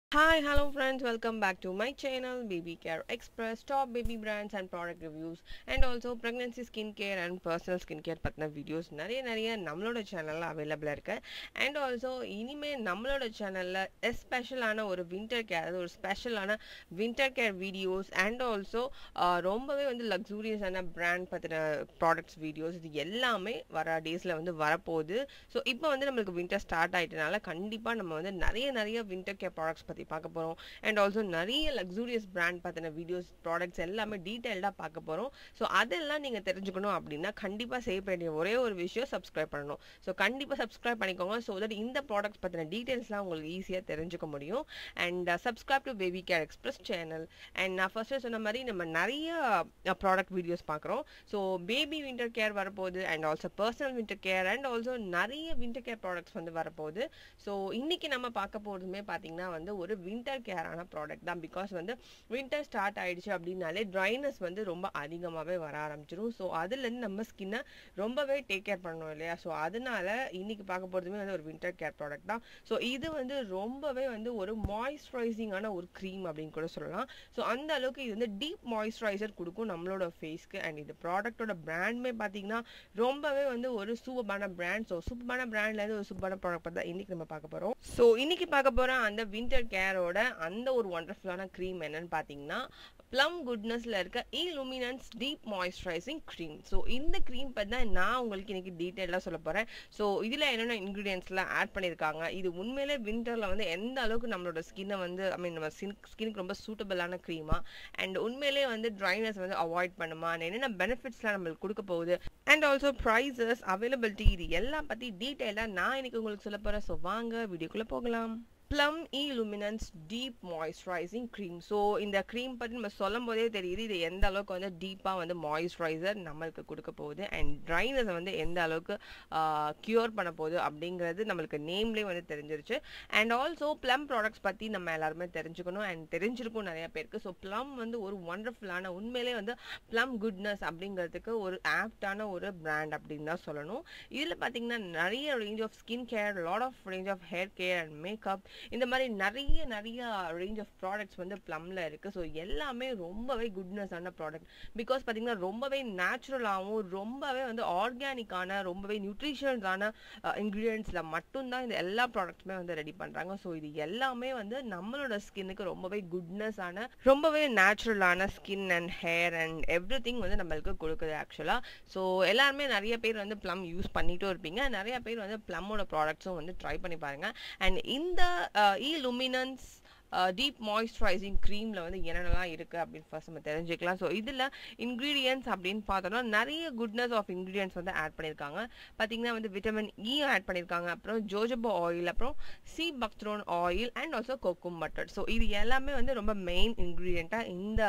Hi, hello friends, welcome back to my channel Baby Care Express, top baby brands and product reviews and also pregnancy skincare and personal skincare பத்தின videos நிறைய நிறைய நம்மளோட சேனலில் அவைலபிளாக இருக்கு and also இனிமே நம்மளோட சேனலில் எஸ்பெஷலான ஒரு வின்டர் கேர் அதாவது ஒரு ஸ்பெஷலான winter care videos and also ரொம்பவே வந்து லக்ஸூரியஸான பிராண்ட் பற்றின ப்ராடக்ட்ஸ் வீடியோஸ் இது எல்லாமே வர டேஸில் வந்து வரப்போகுது ஸோ இப்போ வந்து நம்மளுக்கு வின்டர் ஸ்டார்ட் ஆகிட்டனால கண்டிப்பாக நம்ம வந்து நிறைய நிறைய வின்டர் கேர் ப்ராடக்ட்ஸ் பற்றி பார்க்க போகிறோம் அண்ட் ஆல்சோ நிறைய லக்ஸூரியஸ் பிராண்ட் பற்றின வீடியோஸ் ப்ராடக்ட்ஸ் எல்லாமே டீட்டெயில்டாக பார்க்க போகிறோம் ஸோ அதெல்லாம் நீங்கள் தெரிஞ்சுக்கணும் அப்படின்னா கண்டிப்பாக செய்ய வேண்டிய ஒரே ஒரு விஷயம் சப்ஸ்கிரைப் பண்ணணும் ஸோ கண்டிப்பாக சப்ஸ்கிரைப் பண்ணிக்கோங்க ஸோ தட் இந்த ப்ராடக்ட்ஸ் பற்றின டீட்டெயில்ஸ்லாம் உங்களுக்கு ஈஸியாக தெரிஞ்சுக்க முடியும் and subscribe to baby care express channel and நான் ஃபர்ஸ்ட்டு சொன்ன மாதிரி நம்ம நிறைய ப்ராடக்ட் வீடியோஸ் பார்க்குறோம் ஸோ பேபி வின்டர் கேர் வரப்போகுது and also personal winter care and also நிறைய வின்டர் கேர் ப்ராடக்ட்ஸ் வந்து வரப்போகுது ஸோ இன்னைக்கு நம்ம பார்க்க போகிறதுமே பார்த்தீங்கன்னா வந்து ஒரு வின்டர் கேரான ப்ராடக்ட் தான் பிகாஸ் வந்து வின்டர் ஸ்டார்ட் ஆயிடுச்சு அப்படின்னாலே ட்ரைனஸ் வந்து ரொம்ப அதிகமாகவே வர ஆரம்பிச்சிடும் ஸோ அதுலேருந்து நம்ம ஸ்கின்னை ரொம்பவே டேக் கேர் பண்ணணும் இல்லையா ஸோ அதனால இன்னைக்கு பார்க்க போகிறதுமே வந்து ஒரு வின்டர் கேர் ப்ராடக்ட் தான் ஸோ இது வந்து ரொம்பவே வந்து ஒரு மாய்ஸ்சரைசிங்கான ஒரு க்ரீம் அப்படின்னு கூட சொல்லலாம் ஸோ அந்த அளவுக்கு இது வந்து டீப் மாய்ஸ்சரைசர் கொடுக்கும் நம்மளோட ஃபேஸ்க்கு அண்ட் இந்த ப்ராடக்ட்டோட பிராண்டுமே பார்த்தீங்கன்னா ரொம்பவே வந்து ஒரு சூப்பரான பிராண்ட் ஸோ சூப்பரான பிராண்ட்லேருந்து ஒரு சூப்பரான ப்ராடக்ட் பார்த்தா இன்னைக்கு நம்ம பார்க்க போகிறோம் ஸோ இன்னைக்கு பார்க்க போகிற அந்த வின்டர் கேரோட அந்த ஒரு ஒண்டர்ஃபுல்லான க்ரீம் என்னன்னு பார்த்தீங்கன்னா ப்ளம் குட்னஸில் இருக்க E luminance deep moisturising cream so இந்த க்ரீம் பற்றி தான் நான் உங்களுக்கு இன்னைக்கு டீட்டெயிலாக சொல்ல போகிறேன் ஸோ இதில் என்னென்ன இன்க்ரீடியன்ஸ்லாம் ஆட் பண்ணியிருக்காங்க இது உண்மையிலே வின்டரில் வந்து எந்த அளவுக்கு நம்மளோட ஸ்கின்னை வந்து ஐ மீன் நம்ம ஸ்கின் ஸ்கினுக்கு ரொம்ப சூட்டபிளான க்ரீமா அண்ட் உண்மையிலே வந்து ட்ரைனஸ் வந்து அவாய்ட் பண்ணுமா and என்னென்ன பெனிஃபிட்ஸ்லாம் நம்மளுக்கு கொடுக்க போகுது அண்ட் ஆல்சோ ப்ரைஸஸ் அவைலபிலிட்டி இது எல்லாம் பற்றி டீட்டெயிலாக நான் இன்னைக்கு உங்களுக்கு சொல்ல போகிறேன் ஸோ வாங்க வீடியோக்குள்ளே போகலாம் plum E luminance deep moisturising cream so இந்த க்ரீம் பற்றி நம்ம சொல்லும் போதே தெரியுது இது எந்த அளவுக்கு வந்து டீப்பாக வந்து மாய்ஸ்சரைசர் நம்மளுக்கு கொடுக்க போகுது அண்ட் ட்ரைனஸை வந்து எந்த அளவுக்கு க்யூர் பண்ண போகுது அப்படிங்கிறது நம்மளுக்கு நேம்லேயே வந்து தெரிஞ்சிருச்சு அண்ட் ஆல்சோ ப்ளம் ப்ராடக்ட்ஸ் பற்றி நம்ம எல்லாருமே தெரிஞ்சுக்கணும் அண்ட் தெரிஞ்சிருக்கும் நிறைய பேருக்கு ஸோ ப்ளம் வந்து ஒரு ஒண்டர்ஃபுல்லான உண்மையிலே வந்து ப்ளம் குட்னஸ் அப்படிங்கிறதுக்கு ஒரு ஆப்டான ஒரு பிராண்ட் அப்படின்னு தான் சொல்லணும் இதில் பார்த்தீங்கன்னா நிறைய range of skin care lot of range of hair care and makeup இந்த மாதிரி நிறைய நிறைய ரேஞ்ச் ஆஃப் ப்ராடக்ட்ஸ் வந்து ப்ளம்ல இருக்குது ஸோ எல்லாமே ரொம்பவே குட்னஸான ப்ராடக்ட் பிகாஸ் பார்த்தீங்கன்னா ரொம்பவே நேச்சுரலாகவும் ரொம்பவே வந்து ஆர்கானிக்கான ரொம்பவே நியூட்ரிஷன்ஸான இன்க்ரீடியன்ஸில் மட்டும்தான் இந்த எல்லா ப்ராடக்ட்ஸுமே வந்து ரெடி பண்ணுறாங்க ஸோ இது எல்லாமே வந்து நம்மளோட ஸ்கின்னுக்கு ரொம்பவே குட்னஸான ரொம்பவே நேச்சுரலான skin and hair and everything வந்து நம்மளுக்கு கொடுக்குது ஆக்சுவலாக ஸோ எல்லாருமே நிறைய பேர் வந்து ப்ளம் யூஸ் பண்ணிட்டும் இருப்பீங்க நிறைய பேர் வந்து ப்ளம்மோட ப்ராடக்ட்ஸும் வந்து ட்ரை பண்ணி பாருங்கள் அண்ட் இந்த இ லுமினன்ஸ் டீப் மாய்ஸ்சரைசிங் க்ரீமில் வந்து என்னென்னலாம் இருக்குது அப்படின்னு ஃபர்ஸ்ட் நம்ம தெரிஞ்சுக்கலாம் ஸோ இதில் இன்க்ரீடியன்ஸ் அப்படின்னு பார்த்தோம்னா நிறைய குட்னஸ் ஆஃப் இன்க்ரீடியன்ஸ் வந்து ஆட் பண்ணியிருக்காங்க பார்த்தீங்கன்னா வந்து விட்டமின் இ ஆட் பண்ணியிருக்காங்க அப்புறம் ஜோஜோபோ ஆயில் அப்புறம் sea buckthorn oil and also kokum butter so இது எல்லாமே வந்து ரொம்ப மெயின் இன்க்ரீடியண்ட்டாக இந்த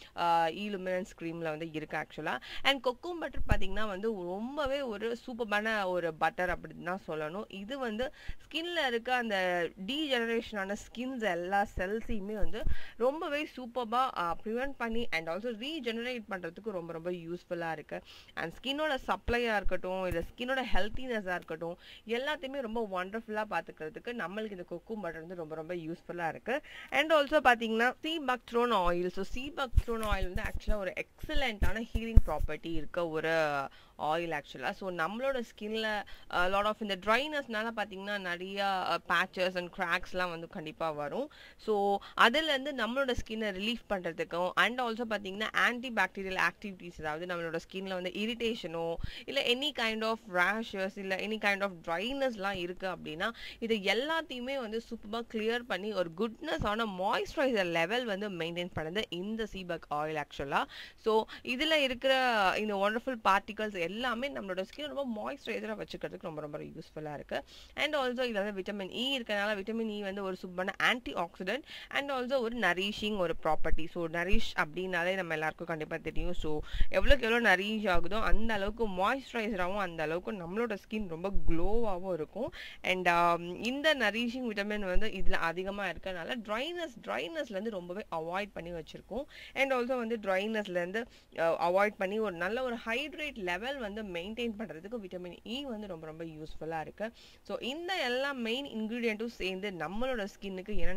இ லுமினன்ஸ் க்ரீமில் வந்து இருக்குது ஆக்சுவலாக அண்ட் கொக்கும் பட்டர் பார்த்தீங்கன்னா வந்து ரொம்பவே ஒரு சூப்பரான ஒரு பட்டர் அப்படின்னு தான் சொல்லணும் இது வந்து ஸ்கின்ல இருக்க அந்த டீஜெனரேஷனான ஸ்கின்ஸ் எல்லா செல்ஸையுமே வந்து ரொம்பவே சூப்பராக ப்ரிவெண்ட் பண்ணி அண்ட் ஆல்சோ ரீஜெனரேட் பண்ணுறதுக்கு ரொம்ப ரொம்ப யூஸ்ஃபுல்லாக இருக்குது அண்ட் ஸ்கின்னோட சப்ளையாக இருக்கட்டும் இல்லை ஸ்கின்னோட ஹெல்த்தினஸாக இருக்கட்டும் எல்லாத்தையுமே ரொம்ப ஒண்டர்ஃபுல்லாக பார்த்துக்கிறதுக்கு நம்மளுக்கு இந்த கொக்கும் பட்டர் வந்து ரொம்ப ரொம்ப யூஸ்ஃபுல்லாக இருக்குது அண்ட் ஆல்சோ பார்த்தீங்கன்னா sea buckthorn oil so sea buckthorn oil வந்து ஆக்சுவலாக ஒரு எக்ஸலண்ட்டான ஹீலிங் ப்ராப்பர்ட்டி இருக்க ஒரு ஆயில் ஆக்சுவலாக ஸோ நம்மளோட ஸ்கின்ல லாட் ஆஃப் இந்த ட்ரைனஸ்னால பார்த்தீங்கன்னா நிறைய பேச்சஸ் அண்ட் கிராக்ஸ்லாம் வந்து கண்டிப்பாக வரும் ஸோ அதுலேருந்து நம்மளோட ஸ்கின்னை ரிலீஃப் பண்ணுறதுக்கும் அண்ட் ஆல்சோ பார்த்தீங்கன்னா ஆன்டி பாக்டீரியல் ஆக்டிவிட்டீஸ் அதாவது நம்மளோட ஸ்கின்ல வந்து இரிட்டேஷனோ இல்லை எனி கைண்ட் ஆஃப் ரேஷஸ் இல்லை எனி கைண்ட் ஆஃப் ட்ரைனஸ்லாம் இருக்குது அப்படின்னா இது எல்லாத்தையுமே வந்து சூப்பராக கிளியர் பண்ணி ஒரு குட்னஸ் ஆன மாய்ஸ்சரைசர் லெவல் வந்து மெயின்டைன் பண்ணுது இந்த சீபக் ஆயில் ஆக்சுவலாக ஸோ இதில் இருக்கிற இந்த ஒண்டர்ஃபுல் பார்ட்டிகல்ஸ் எல்லாமே நம்மளோட ஸ்கின் ரொம்ப மாய்ஸ்சரைசராக வச்சுக்கிறதுக்கு ரொம்ப ரொம்ப யூஸ்ஃபுல்லாக இருக்குது அண்ட் ஆல்சோ இதில் வந்து விட்டமின் இ இருக்கனால விட்டமின் இ வந்து ஒரு சூப்பரான ஆன்டி ஆக்சிடென்ட் அண்ட் ஆல்சோ ஒரு நரிஷிங் ஒரு ப்ராப்பர்ட்டி ஸோ நரிஷ் அப்படின்னாலே நம்ம எல்லாருக்கும் கண்டிப்பாக தெரியும் ஸோ எவ்வளோக்கு எவ்வளோ நரிஷ் ஆகுதோ அந்த அளவுக்கு மாய்ஸ்சரைசராகவும் அந்த அளவுக்கு நம்மளோட ஸ்கின் ரொம்ப க்ளோவாகவும் இருக்கும் அண்ட் இந்த நரிஷிங் விட்டமின் வந்து இதில் அதிகமாக இருக்கனால ட்ரைனஸ் ட்ரைனஸ்லேருந்து ரொம்பவே அவாய்ட் பண்ணி வச்சுருக்கோம் அண்ட் ஆல்சோ வந்து ட்ரைனஸ்லேருந்து அவாய்ட் பண்ணி ஒரு நல்ல ஒரு ஹைட்ரேட் லெவல் வந்து மெயின்டைன் பண்ணுறதுக்கு விட்டமின் இ வந்து ரொம்ப ரொம்ப யூஸ்ஃபுல்லாக இருக்குது ஸோ இந்த எல்லா மெயின் இன்க்ரீடியண்ட்டும் சேர்ந்து நம்மளோட ஸ்கின்னுக்கு என்னென்ன கொடுக்குது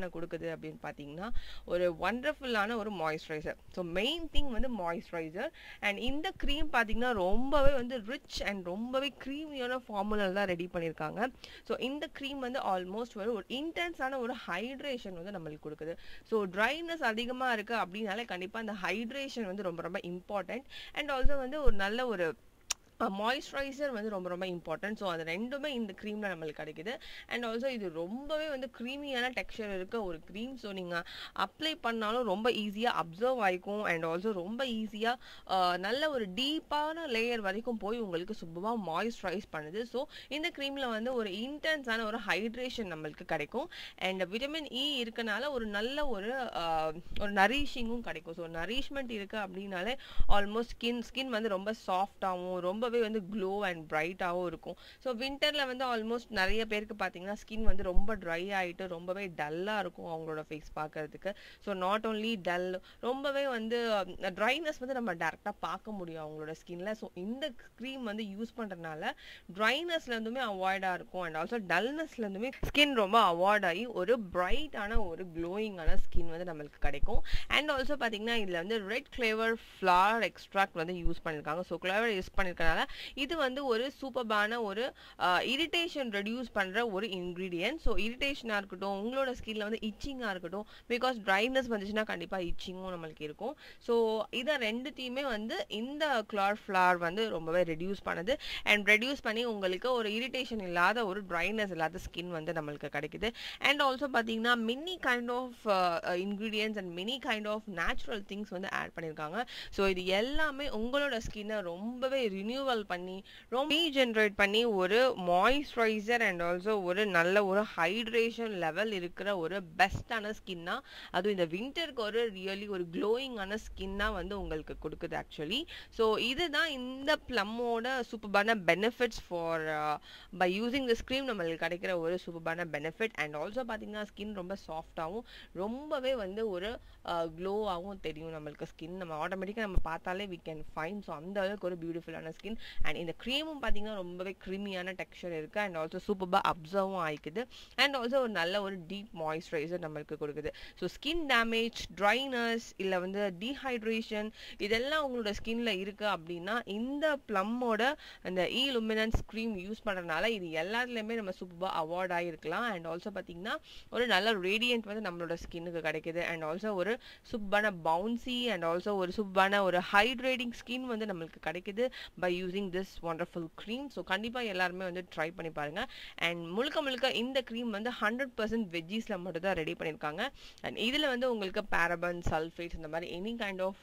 கொடுக்குது அப்படின்னு பார்த்தீங்கன்னா ஒரு ஒண்டர்ஃபுல்லான ஒரு மாய்ஸ்சரைசர் ஸோ மெயின் திங் வந்து மாய்ஸ்சரைசர் அண்ட் இந்த க்ரீம் பார்த்தீங்கன்னா ரொம்பவே வந்து ரிச் அண்ட் ரொம்பவே க்ரீமியான ஃபார்முலா தான் ரெடி பண்ணியிருக்காங்க ஸோ இந்த க்ரீம் வந்து ஆல்மோஸ்ட் ஒரு ஒரு இன்டென்ஸான ஒரு ஹைட்ரேஷன் வந்து நம்மளுக்கு கொடுக்குது ஸோ ட்ரைனஸ் அதிகமாக இருக்குது அப்படின்னாலே கண்டிப்பாக அந்த ஹைட்ரேஷன் வந்து ரொம்ப ரொம்ப இம்பார்ட்டண்ட் அண்ட் ஆல்சோ வந்து ஒரு நல்ல ஒரு மாய்ஸ்சரைசர் வந்து ரொம்ப ரொம்ப இம்பார்ட்டன்ட் ஸோ அது ரெண்டுமே இந்த க்ரீமில் நம்மளுக்கு கிடைக்குது அண்ட் ஆல்சோ இது ரொம்பவே வந்து க்ரீமியான டெக்ஸ்சர் இருக்க ஒரு க்ரீம் ஸோ நீங்கள் அப்ளை பண்ணாலும் ரொம்ப ஈஸியாக அப்சர்வ் ஆகிக்கும் அண்ட் ஆல்சோ ரொம்ப ஈஸியாக நல்ல ஒரு டீப்பான லேயர் வரைக்கும் போய் உங்களுக்கு சுபமாக மாய்ஸ்சரைஸ் பண்ணுது ஸோ இந்த க்ரீமில் வந்து ஒரு இன்டென்ஸான ஒரு ஹைட்ரேஷன் நம்மளுக்கு கிடைக்கும் அண்ட் விட்டமின் இ இருக்கனால ஒரு நல்ல ஒரு ஒரு நரிஷிங்கும் கிடைக்கும் ஸோ நரிஷ்மெண்ட் இருக்குது அப்படின்னாலே ஆல்மோஸ்ட் ஸ்கின் ஸ்கின் வந்து ரொம்ப சாஃப்டாகவும் ரொம்ப ரொம்பவே வந்து க்ளோ அண்ட் பிரைட்டாகவும் இருக்கும் ஸோ வின்டரில் வந்து ஆல்மோஸ்ட் நிறைய பேருக்கு பார்த்தீங்கன்னா ஸ்கின் வந்து ரொம்ப ட்ரை ஆகிட்டு ரொம்பவே டல்லாக இருக்கும் அவங்களோட ஃபேஸ் பார்க்கறதுக்கு ஸோ நாட் ஓன்லி டல் ரொம்பவே வந்து ட்ரைனஸ் வந்து நம்ம டேரெக்டாக பார்க்க முடியும் அவங்களோட ஸ்கின்ல ஸோ இந்த க்ரீம் வந்து யூஸ் பண்ணுறதுனால ட்ரைனஸ்லேருந்துமே அவாய்டாக இருக்கும் அண்ட் ஆல்சோ டல்னஸ்லேருந்துமே ஸ்கின் ரொம்ப அவாய்ட் ஆகி ஒரு பிரைட்டான ஒரு க்ளோயிங்கான ஸ்கின் வந்து நம்மளுக்கு கிடைக்கும் அண்ட் ஆல்சோ பார்த்தீங்கன்னா இதில் வந்து ரெட் ஃப்ளேவர் ஃப்ளார் எக்ஸ்ட்ராக்ட் வந்து யூஸ் பண்ணியிருக்காங்க ஸோ ஃப்ளேவர் யூஸ் பண்ணியிருக்கனால இது வந்து ஒரு சூப்பர்பான ஒரு இரிட்டேஷன் ரெடியூஸ் பண்ணுற ஒரு இன்க்ரீடியன்ட் ஸோ இரிட்டேஷனாக இருக்கட்டும் உங்களோட ஸ்கின்ல வந்து இச்சிங்காக இருக்கட்டும் பிகாஸ் ட்ரைனஸ் வந்துச்சுன்னா கண்டிப்பாக இச்சிங்கும் நம்மளுக்கு இருக்கும் ஸோ இதை ரெண்டுத்தையுமே வந்து இந்த கிளார் ஃப்ளார் வந்து ரொம்பவே ரெடியூஸ் பண்ணுது அண்ட் ரெடியூஸ் பண்ணி உங்களுக்கு ஒரு இரிட்டேஷன் இல்லாத ஒரு ட்ரைனஸ் இல்லாத ஸ்கின் வந்து நம்மளுக்கு கிடைக்குது அண்ட் ஆல்சோ பார்த்தீங்கன்னா mini kind of ingredients and mini kind of natural things வந்து ஆட் பண்ணியிருக்காங்க ஸோ இது எல்லாமே உங்களோட ஸ்கின்னை ரொம்பவே ரினியூவல் பண்ணி ரொம்ப ரீஜென்ரேட் பண்ணி ஒரு மாய்ஸ்சரைசர் அண்ட் ஆல்சோ ஒரு நல்ல ஒரு ஹைட்ரேஷன் லெவல் இருக்கிற ஒரு பெஸ்டான ஸ்கின்னா அதுவும் இந்த வின்டருக்கு ஒரு ரியலி ஒரு க்ளோயிங்கான ஸ்கின்னாக வந்து உங்களுக்கு கொடுக்குது ஆக்சுவலி ஸோ இதுதான் இந்த ப்ளம்மோட சூப்பர்பான benefits for by using the scream நம்மளுக்கு கிடைக்கிற ஒரு சூப்பர்பான பெனிஃபிட் அண்ட் ஆல்சோ பார்த்தீங்கன்னா ஸ்கின் ரொம்ப சாஃப்டாகவும் ரொம்பவே வந்து ஒரு க்ளோவாகவும் தெரியும் நம்மளுக்கு ஸ்கின் நம்ம ஆட்டோமேட்டிக்காக நம்ம பார்த்தாலே வி கேன் ஃபைன் ஸோ அந்த அளவுக்கு ஒரு பியூட்டிஃபுல்லான ஸ்கின் அண்ட் இந்த க்ரீமும் பார்த்தீங்கன்னா ரொம்பவே க்ரீமியான டெக்ஸ்சர் இருக்குது அண்ட் ஆல்சோ சூப்பராக அப்சர்வும் ஆயிக்குது அண்ட் ஆல்சோ ஒரு நல்ல ஒரு டீப் மாய்ஸ்சரைசர் நம்மளுக்கு கொடுக்குது ஸோ ஸ்கின் டேமேஜ் ட்ரைனஸ் இல்லை வந்து டீஹைட்ரேஷன் இதெல்லாம் உங்களோட ஸ்கின்ல இருக்குது அப்படின்னா இந்த ப்ளம்மோட அந்த இ லுமினன்ஸ் க்ரீம் யூஸ் பண்ணுறதுனால இது எல்லாத்துலேயுமே நம்ம சூப்பராக அவார்ட் ஆகிருக்கலாம் அண்ட் ஆல்சோ பார்த்தீங்கன்னா ஒரு நல்ல ரேடியன்ட் வந்து நம்மளோட ஸ்கின்னுக்கு கிடைக்குது அண்ட் ஆல்சோ ஒரு சூப்பரான பவுன்சி அண்ட் ஆல்சோ ஒரு சூப்பரான ஒரு ஹைட்ரேட்டிங் ஸ்கின் வந்து நம்மளுக்கு கிடைக்குது by using this wonderful cream so கண்டிப்பாக எல்லாருமே வந்து ட்ரை பண்ணி பாருங்க அண்ட் முழுக்க முழுக்க இந்த க்ரீம் வந்து ஹண்ட்ரட் பர்சன்ட் வெஜ்ஜீஸில் மட்டும் தான் ரெடி பண்ணியிருக்காங்க அண்ட் இதில் வந்து உங்களுக்கு பேரபன் சல்ஃபேட்ஸ் இந்த மாதிரி எனி கைண்ட் ஆஃப்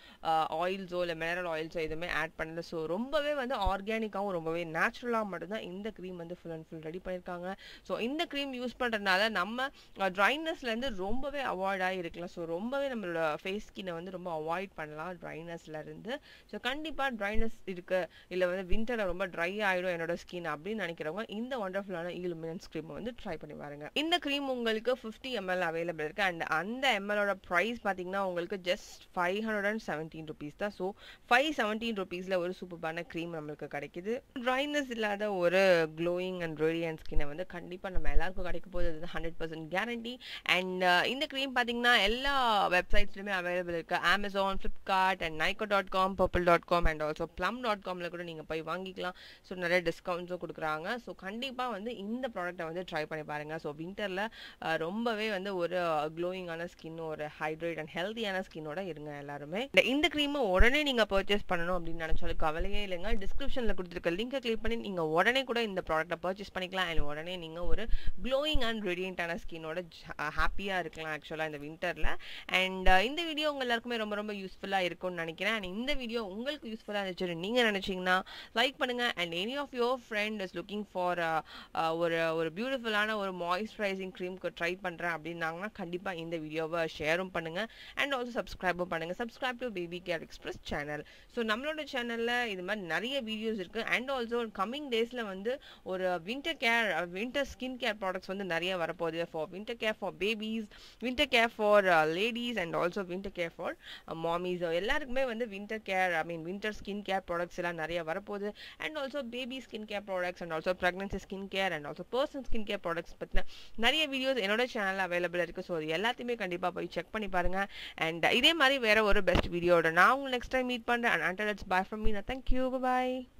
ஆயில்ஸோ இல்லை மினரல் ஆயில்ஸோ எதுவுமே ஆட் பண்ணல ஸோ ரொம்பவே வந்து ஆர்கானிக்காகவும் ரொம்பவே நேச்சுரலாக மட்டும்தான் இந்த க்ரீம் வந்து ஃபுல் அண்ட் ஃபுல் ரெடி பண்ணியிருக்காங்க ஸோ இந்த க்ரீம் யூஸ் பண்ணுறதுனால நம்ம ட்ரைனஸ்லேருந்து ரொம்பவே அவாய்ட் ஆகிருக்கலாம் ஸோ ரொம்பவே நம்மளோட ஃபேஸ் ஸ்கின்னை வந்து ரொம்ப அவாய்ட் பண்ணலாம் ட்ரைனஸ்லேருந்து ஸோ கண்டிப்பாக ட்ரைனஸ் இருக்குது இல்லை வந்து வின்டரில் ரொம்ப ட்ரை ஆகிடும் என்னோட ஸ்கின் அப்படின்னு நினைக்கிறவங்க இந்த ஒண்டர்ஃபுல்லான இலுமினன்ஸ் க்ரீமை வந்து ட்ரை பண்ணி பாருங்க இந்த க்ரீம் உங்களுக்கு ஃபிஃப்டி எம்எல் அவைலபிள் இருக்குது அண்ட் அந்த எம்எலோட ப்ரைஸ் பார்த்தீங்கன்னா உங்களுக்கு just five hundred and seventeen rupees தான் ஸோ ஃபைவ் செவன்டீன் ருபீஸில் ஒரு சூப்பரான க்ரீம் நம்மளுக்கு கிடைக்குது ட்ரைனஸ் இல்லாத ஒரு க்ளோயிங் அண்ட் ரேடியன் ஸ்கின்னை வந்து கண்டிப்பாக நம்ம எல்லாருக்கும் கிடைக்க போகுது அது ஹண்ட்ரட் பர்சன்ட் கேரண்டி அண்ட் இந்த க்ரீம் பார்த்தீங்கன்னா எல்லா வெப்சைட்ஸ்லையுமே அவைலபிள் இருக்குது Amazon Flipkart and Nykaa dot com Purplle dot com and also Plum dot காமில் கூட நீங்கள் போய் வாங்கிக்கலாம் ஸோ நிறைய டிஸ்கவுண்ட்ஸும் கொடுக்குறாங்க ஸோ கண்டிப்பாக வந்து இந்த ப்ராடக்ட்டை வந்து ட்ரை பண்ணி பாருங்கள் ஸோ வின்டரில் ரொம்பவே வந்து ஒரு க்ளோயிங்கான ஸ்கின் ஒரு ஹைட்ரேட் அண்ட் ஹெல்த்தியான ஸ்கின்னோட இருங்க எல்லாருமே இந்த க்ரீமை உடனே நீங்கள் பர்ச்சேஸ் பண்ணணும் அப்படின்னு நினச்சாலும் கவலையே இல்லைங்க டிஸ்கிரிப்ஷனில் கொடுத்துருக்க லிங்கை கிளிக் பண்ணி நீங்கள் உடனே கூட இந்த ப்ராடக்ட்டை பர்ச்சேஸ் பண்ணிக்கலாம் அண்ட் உடனே நீங்கள் ஒரு க்ளோயிங் அண்ட் ரெடியண்டான ஸ்கின்னோட ஹாப்பியாக இருக்கலாம் ஆக்சுவலாக இந்த வின்டரில் அண்ட் இந்த வீடியோ உங்கள் எல்லாருக்குமே ரொம்ப ரொம்ப யூஸ்ஃபுல்லாக இருக்கும்னு நினைக்கிறேன் அண்ட் இந்த வீடியோ உங்களுக்கு யூஸ்ஃபுல்லாக இருந்துச்சு நீங்கள் நினச்சிங்கன்னா லைக் பண்ணுங்கள் and any of your friend is looking for ஒரு ஒரு பியூட்டிஃபுல்லான ஒரு மாய்ஸ்சரைசிங் க்ரீம்க்கு ட்ரை பண்ணுறேன் அப்படின்னாங்கன்னா கண்டிப்பாக இந்த வீடியோவை ஷேரும் பண்ணுங்கள் அண்ட் ஆல்சோ சப்ஸ்கிரைபும் பண்ணுங்கள் subscribe to baby care express channel so நம்மளோட சேனலில் இது மாதிரி நிறைய வீடியோஸ் இருக்குது அண்ட் ஆல்சோ கம்மிங் டேஸில் வந்து ஒரு winter care winter skin care products வந்து நிறைய வரப்போகுது for winter care for babies winter care for ladies and also winter care for mommies எல்லாருக்குமே வந்து winter care I mean winter skin care products எல்லாம் வீடியோஸ்லாம் நிறைய வரப்போகுது and also baby skin care products and also pregnancy skin care and also personal skin care products பற்றின நிறைய videos என்னோட சேனலில் அவைலபிள் இருக்குது ஸோ அது எல்லாத்தையுமே கண்டிப்பாக போய் செக் பண்ணி பாருங்கள் அண்ட் இதே மாதிரி வேற ஒரு பெஸ்ட் வீடியோட நான் உங்களை நெக்ஸ்ட் டைம் மீட் பண்ணுறேன் and under it's bye from me நான் தேங்க்யூ பாய்